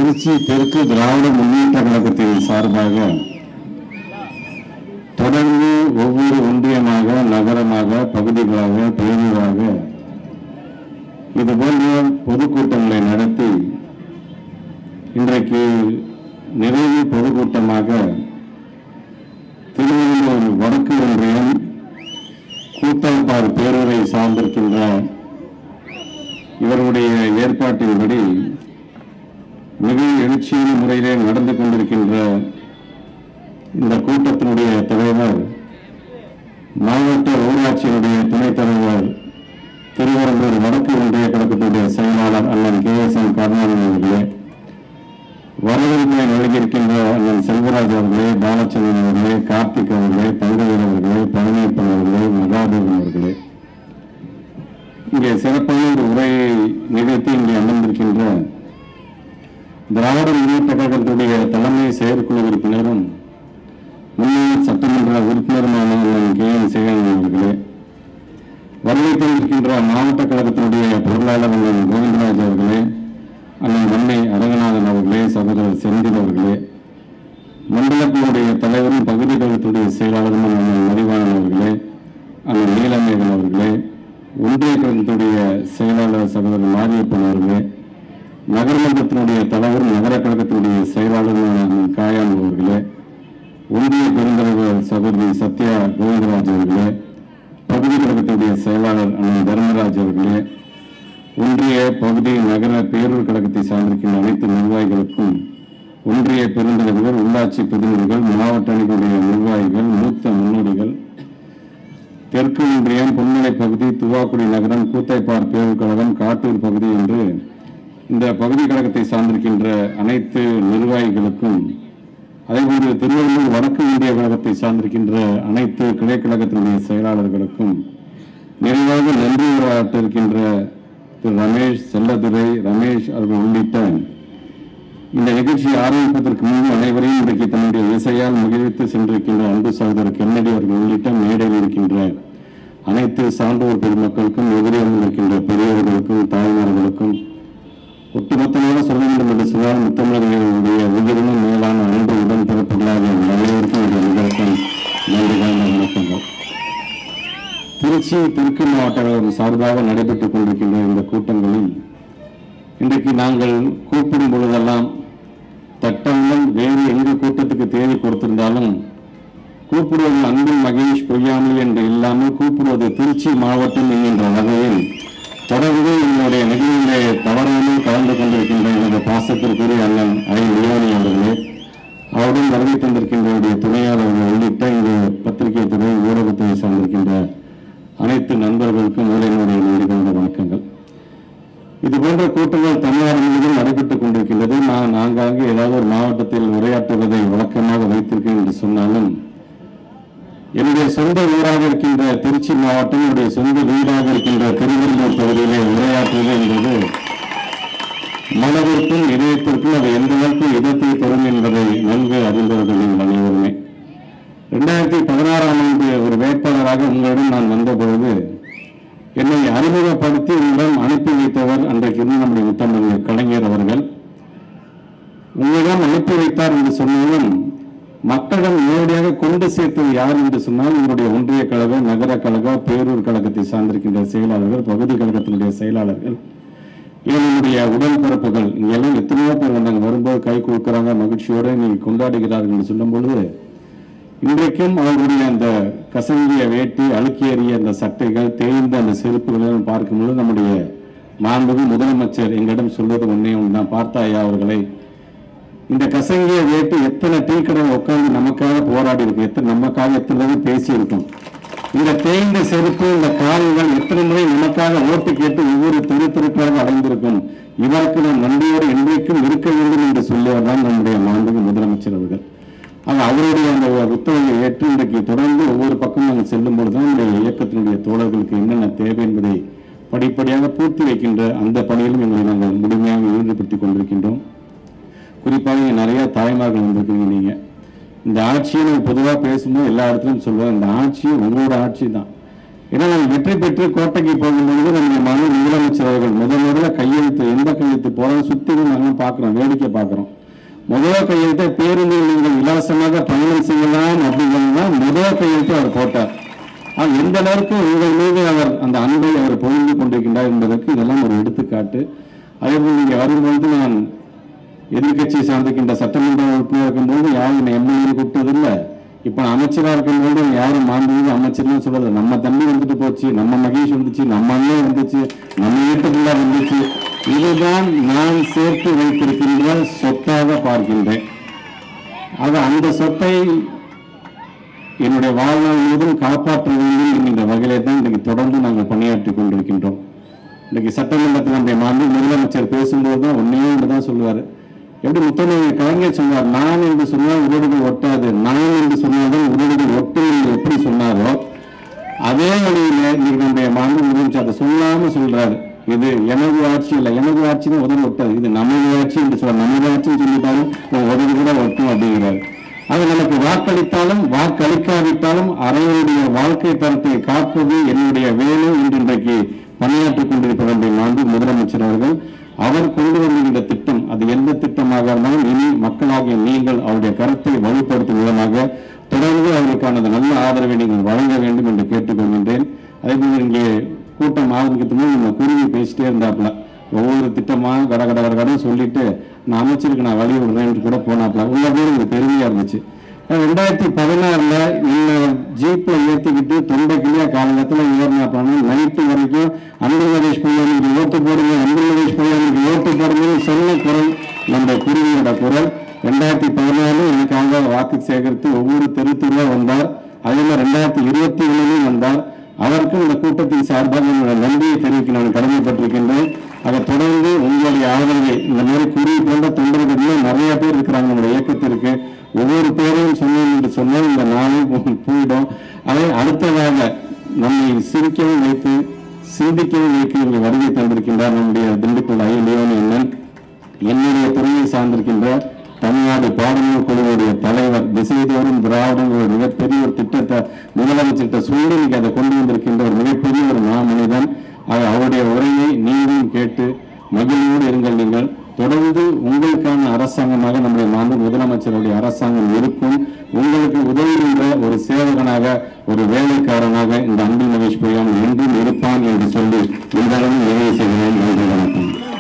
திருச்சி தெற்கு திராவிட முன்னேற்ற கழகத்தின் சார்பாக தொடர்ந்து ஒவ்வொரு ஒன்றியமாக நகரமாக பகுதிகளாக பேரூராக இது போன்ற பொதுக்கூட்டங்களை நடத்தி இன்றைக்கு நிறைவு பொதுக்கூட்டமாக திருவள்ளூர் வடக்கு ஒன்றியம் கூத்தாம்பார் பேரூரை சார்ந்திருக்கின்ற இவருடைய ஏற்பாட்டின்படி மிக எழுச்சியான முறையிலே நடந்து கொண்டிருக்கின்ற இந்த கூட்டத்தினுடைய தலைவர் மாவட்ட ஊராட்சியினுடைய துணைத் தலைவர் திருவரம்பூர் வடக்கு ஒன்றிய கழகத்தினுடைய செயலாளர் அண்ணன் கே எஸ் எம் கருணாநிதி அவர்களே வரவேற்பை நல்கியிருக்கின்ற அண்ணன் செல்வராஜ் அவர்களே பாலச்சந்திரன் அவர்களே கார்த்திக் அவர்களே தங்கவேல் அவர்களே பழனியப்பன் அவர்களே மகாதேவன் அவர்களே இங்கே சிறப்பான ஒரு உரையை நிகழ்த்தி இங்கே அமர்ந்திருக்கின்ற திராவிட முன்னேற்ற கழகத்துடைய தலைமை செயற்குழு உறுப்பினரும் முன்னாள் சட்டமன்ற உறுப்பினருமான அண்ணன் கே என் சேகரன் அவர்களே வருகை தந்திருக்கின்ற மாவட்ட கழகத்தினுடைய பொருளாளர் அண்ணன் கோவிந்தராஜ் அவர்களே அண்ணன் மண்ணை அரங்கநாதன் அவர்களே சகோதரர் செந்தில் அவர்களே மண்டலத்தினுடைய தலைவரும் பகுதி கழகத்துடைய செயலாளரும் அண்ணன் மதிவாணன் அவர்களே அண்ணன் நீலமேகன் அவர்களே ஒன்றிய கழகத்துடைய செயலாளர் சகோதரர் மாரியப்பன் அவர்களே நகரமன்றத்தினுடைய தலைவரும் நகர கழகத்தினுடைய செயலாளரும் அண்ணன் காயான் அவர்களே ஒன்றிய பெருந்தலைவர் சகோதரி சத்யா கோவிந்தராஜ் அவர்களே பகுதி கழகத்தினுடைய செயலாளர் அண்ணன் தர்மராஜ் அவர்களே ஒன்றிய பகுதி நகர பேரூர் கழகத்தை சார்ந்திருக்கின்ற அனைத்து நிர்வாகிகளுக்கும் ஒன்றிய பெருந்தலைவர்கள் உள்ளாட்சி பிரதிநிதிகள் மாவட்ட அணிகளுடைய நிர்வாகிகள் மூத்த முன்னோடிகள் தெற்கு ஒன்றியம் பொன்மலை பகுதி துவாக்குடி நகரம் கூத்தைப்பார் பேரூர் கழகம் காட்டூர் பகுதி என்று இந்த பகுதி கழகத்தை சார்ந்திருக்கின்ற அனைத்து நிர்வாகிகளுக்கும் அதேபோன்று திருவள்ளூர் வடக்கு இந்திய கழகத்தை சார்ந்திருக்கின்ற அனைத்து கிளை கழகத்தினுடைய செயலாளர்களுக்கும் நிறைவாக நன்றி உரையாற்ற இருக்கின்ற திரு ரமேஷ் செல்லதுரை ரமேஷ் அவர்கள் உள்ளிட்ட இந்த நிகழ்ச்சியை ஆரம்பிப்பதற்கு முன்பு அனைவரையும் இன்றைக்கு தன்னுடைய இசையால் மகிழ்வித்து சென்றிருக்கின்ற அன்பு சகோதரர் கென்னடி அவர்கள் உள்ளிட்ட மேடையில் இருக்கின்ற அனைத்து சான்றோர் பெருமக்களுக்கும் எதிரியாக இருக்கின்ற பெரியவர்களுக்கும் தாய்மார்களுக்கும் ஒட்டுமொத்தமாக சொல்ல வேண்டும் என்று சொன்னால் முத்தமிழர்களுடைய உயிரினும் மேலான அன்பு உடன் பிறப்புகளாக அனைவருக்கும் இந்த நிகழ்ச்சியில் நன்றி கலந்த வணக்கங்கள் திருச்சி தெற்கு மாவட்ட கழகம் சார்பாக நடைபெற்றுக் கொண்டிருக்கின்ற இந்த கூட்டங்களில் இன்றைக்கு நாங்கள் கூப்பிடும் பொழுதெல்லாம் தட்டங்கள் வேறு எந்த கூட்டத்துக்கு தேதி கொடுத்திருந்தாலும் கூப்பிடுவது அன்பு மகேஷ் பொய்யாமல் என்று இல்லாமல் கூப்பிடுவது திருச்சி மாவட்டம் என்கின்ற வகையில் தொடர்ந்து என்னுடைய நிகழ்விலே தவறாமல் கலந்து கொண்டிருக்கின்ற எனது பாசத்திற்குரிய அண்ணன் ஐ லியோனி அவர்களே அவருடன் வருகை தந்திருக்கின்ற என்னுடைய துணையாளர்கள் உள்ளிட்ட இங்கு பத்திரிகை துறை ஊடகத்துறை சார்ந்திருக்கின்ற அனைத்து நண்பர்களுக்கும் முதலினுடைய நன்றி கலந்த வணக்கங்கள் இது போன்ற கூட்டங்கள் தமிழ்நாடு முழுவதும் நடைபெற்றுக் கொண்டிருக்கின்றது நான் ஆங்காங்கே ஏதாவது ஒரு மாவட்டத்தில் உரையாற்றுவதை வழக்கமாக வைத்திருக்கேன் என்று சொன்னாலும் என்னுடைய சொந்த ஊராக இருக்கின்ற திருச்சி மாவட்டம் என்னுடைய சொந்த வீடாக இருக்கின்ற திருவள்ளூர் பகுதியிலே உரையாற்றுவது என்பது மனதிற்கும் இதயத்திற்கும் அது எந்த அளவுக்கு இதத்தை தரும் என்பதை நன்கு அறிந்தவர்கள் நீங்கள் அனைவருமே இரண்டாயிரத்தி பதினாறாம் ஆண்டு ஒரு வேட்பாளராக உங்களிடம் நான் வந்த பொழுது என்னை அறிமுகப்படுத்தி உங்களிடம் அனுப்பி வைத்தவர் அன்றைக்கு இருந்து நம்முடைய முத்தமிழ் கலைஞர் அவர்கள் உங்களிடம் அனுப்பி வைத்தார் என்று சொன்னாலும் மக்களிடம் நேரடியாக கொண்டு சேர்த்தது யார் என்று சொன்னால் உங்களுடைய ஒன்றிய கழக நகர கழக பேரூர் கழகத்தை சார்ந்திருக்கின்ற செயலாளர்கள் பகுதி கழகத்தினுடைய செயலாளர்கள் இவங்களுடைய உடன்பிறப்புகள் இங்கெல்லாம் எத்தனையோ பேர் வந்தாங்க வரும்போது கை கொடுக்குறாங்க மகிழ்ச்சியோடு நீ கொண்டாடுகிறார்கள் என்று சொல்லும் பொழுது இன்றைக்கும் அவர்களுடைய அந்த கசங்கிய வேட்டி அழுக்கியறிய அந்த சட்டைகள் தேய்ந்த அந்த செருப்புகளை எல்லாம் பார்க்கும்பொழுது நம்முடைய மாண்புகு முதலமைச்சர் எங்களிடம் சொல்வது ஒன்னே ஒன்றுதான் பார்த்தாயா அவர்களை இந்த கசங்கிய வேட்டு எத்தனை டீ கடையில் உட்கார்ந்து நமக்காக போராடி இருக்கு எத்தனை நமக்காக எத்தனை தடவை பேசி இருக்கும் இந்த தேய்ந்த செருப்பு இந்த கால்கள் எத்தனை முறை நமக்காக ஓட்டு கேட்டு ஒவ்வொரு தெரு தெருக்களாக அடைந்திருக்கும் இவருக்கு நாம் நன்றியோடு இன்றைக்கும் இருக்க வேண்டும் என்று சொல்லியவர் தான் நம்முடைய மாண்புகு முதலமைச்சர் அவர்கள் ஆக அவருடைய அந்த உத்தரவை ஏற்று இன்றைக்கு தொடர்ந்து ஒவ்வொரு பக்கம் நாங்கள் செல்லும் பொழுதுதான் நம்முடைய இயக்கத்தினுடைய தோழர்களுக்கு என்னென்ன தேவை என்பதை படிப்படியாக பூர்த்தி வைக்கின்ற அந்த பணியிலும் எங்களை நாங்கள் முழுமையாக ஈடுபடுத்திக் கொண்டிருக்கின்றோம் குறிப்பாக இங்க நிறைய தாய்மார்கள் வந்திருக்கீங்க நீங்க இந்த ஆட்சியை நம்ம பொதுவாக பேசும்போது எல்லா இடத்துலையும் சொல்லுவோம் இந்த ஆட்சி உங்களோட ஆட்சி தான் ஏன்னா நம்ம வெற்றி பெற்று கோட்டைக்கு போகும்பொழுது நம்முடைய மனு முதலமைச்சர் அவர்கள் முதல் முதல்ல கையெழுத்து எந்த கையெழுத்து போறோம் சுத்தி நாங்கள் பார்க்கிறோம் வேடிக்கை பார்க்கிறோம் முதல் கையெழுத்தை பேருந்தில் நீங்கள் இலவசமாக பயணம் செய்யலாம் அப்படிங்கிறது தான் முதல் கையெழுத்து அவர் போட்டார் ஆனால் எந்த அளவுக்கு உங்கள் மீது அவர் அந்த அன்பை அவர் பொழிந்து கொண்டிருக்கின்றார் என்பதற்கு இதெல்லாம் ஒரு எடுத்துக்காட்டு அதே போல் இங்கே வரும்பொழுது நான் எதிர்க்கட்சியை சார்ந்திருக்கின்ற சட்டமன்ற உறுப்பினர் இருக்கும்போது யாரும் என்னை எம்எல்ஏ கூப்பிட்டதில்லை இப்போ அமைச்சராக இருக்கும்போது யாரும் மாண்புமிகு அமைச்சர்னு சொல்றது நம்ம தம்பி வந்துட்டு போச்சு நம்ம மகேஷ் வந்துச்சு நம்ம அண்ணன் வந்துச்சு நம்ம வீட்டுக்குள்ள வந்துச்சு இதுதான் நான் சேர்த்து வைத்திருக்கின்ற சொத்தாக பார்க்கின்றேன் ஆக அந்த சொத்தை என்னுடைய வாழ்நாள் முழுவதும் காப்பாற்ற வேண்டும் என்கின்ற வகையிலே தான் இன்றைக்கு தொடர்ந்து நாங்கள் பணியாற்றிக் கொண்டிருக்கின்றோம் இன்னைக்கு சட்டமன்றத்தில் நம்முடைய மாண்பு முதலமைச்சர் பேசும்போது தான் ஒன்னே ஒன்று தான் சொல்லுவார் எப்படி முத்தமிழ் கலைஞர் சொன்னார் நான் என்று சொன்னால் உதடுகள் ஒட்டாது நான் என்று சொன்னால்தான் உதடுகள் ஒட்டும் என்று எப்படி சொன்னாரோ அதே வழியில இன்னைக்கு நம்முடைய மாண்பு முதலமைச்சர் அதை சொல்லாம சொல்றாரு இது எனது ஆட்சி இல்லை எனது ஆட்சின்னு உதவி ஒட்டாது இது நமது ஆட்சி என்று சொல்ற நமது ஆட்சின்னு சொல்லிட்டாலும் உன் உதவி கூட ஒட்டும் அப்படிங்கிறாரு அது நமக்கு வாக்களித்தாலும் வாக்களிக்காவிட்டாலும் அறைவனுடைய வாழ்க்கை தரத்தை காப்பது என்னுடைய வேலை என்று இன்றைக்கு பணியாற்றிக் கொண்டிருப்பதனுடைய மாண்பு முதலமைச்சர் அவர்கள் அவர் கொண்டு வருகின்ற திட்டம் அது எந்த திட்டமாக இருந்தாலும் இனி மக்களாகிய நீங்கள் அவருடைய கருத்தை வலுப்படுத்தும் விதமாக தொடர்ந்து அவருக்கான அந்த நல்ல ஆதரவை நீங்கள் வழங்க வேண்டும் என்று கேட்டுக்கொள்கின்றேன் அதே போல இங்கே கூட்டம் ஆரம்பிக்கிறதுக்கு முன்னாடி நம்ம குருவி பேசிட்டே இருந்தாப்புல ஒவ்வொரு திட்டமா கட கட கட கடன்னு சொல்லிட்டு நான் அமைச்சருக்கு நான் வழி விடுறேன்னு கூட போனாப்புல உள்ள பேர் எனக்கு பெருமையா இருந்துச்சு அஹ் ரெண்டாயிரத்தி பதினாறுல இந்த ஜீப்ல ஏத்திக்கிட்டு தொண்டை கிளியா காலங்கத்துல ஏறினாப்பாங்க நைட்டு வரைக்கும் அன்பு நரேஷ் பையனுக்கு ஓட்டு போடுங்க அன்பு நரேஷ் பையனுக்கு ஓட்டு போடுங்கன்னு சொன்ன குரல் நம்ம குருவியோட குரல் ரெண்டாயிரத்தி பதினாலு எனக்காக வாக்கு சேகரித்து ஒவ்வொரு தெரு தெருவா வந்தார் அதே மாதிரி ரெண்டாயிரத்தி இருபத்தி ஒண்ணுலையும் வந்தார் அவருக்கும் இந்த கூட்டத்தின் சார்பாக என்னோட நன்றியை தெரிவிக்க நான் கடமைப்பட்டிருக்கின்றேன் அதை தொடர்ந்து உங்களுடைய ஆதரவை இந்த மாதிரி குருவி போன்ற தொண்டர்கள் இன்னும் நிறைய பேர் இருக்கிறாங்க நம்முடைய இயக்கத்திற்கு ஒவ்வொரு பேரையும் சொன்னேன் என்று சொன்னால் இந்த நாளும் போ- போயிடும் அதை அடுத்ததாக நம்மை சிரிக்கவும் வைத்து சிந்திக்கவும் வைக்க இங்கே வருகை தந்திருக்கின்றார் நம்முடைய திண்டுக்கல் ஐ லியோன் அண்ணன் என்னுடைய துறையை சார்ந்திருக்கின்ற தமிழ்நாடு பாடநூல் குழுவுடைய தலைவர் திசைதோறும் திராவிடம் ஒரு மிகப்பெரிய ஒரு திட்டத்தை முதலமைச்சர்கிட்ட சொல்லி இன்னைக்கு அதை கொண்டு வந்திருக்கின்ற ஒரு மிகப்பெரிய ஒரு மாமனிதன் அது அவருடைய உரையை நீங்களும் கேட்டு மகிழ்வோடு இருங்கள் நீங்கள் தொடர்ந்து உங்களுக்கான அரசாங்கமாக நம்முடைய மாண்பு முதலமைச்சருடைய அரசாங்கம் இருக்கும் உங்களுக்கு உதவுகின்ற ஒரு சேவகனாக ஒரு வேலைக்காரனாக இந்த அன்பு மகேஷ் பொய்யான் என்றும் இருப்பான் என்று சொல்லி இந்த அளவு நிறைவு செய்கிறேன் நன்றி வணக்கம்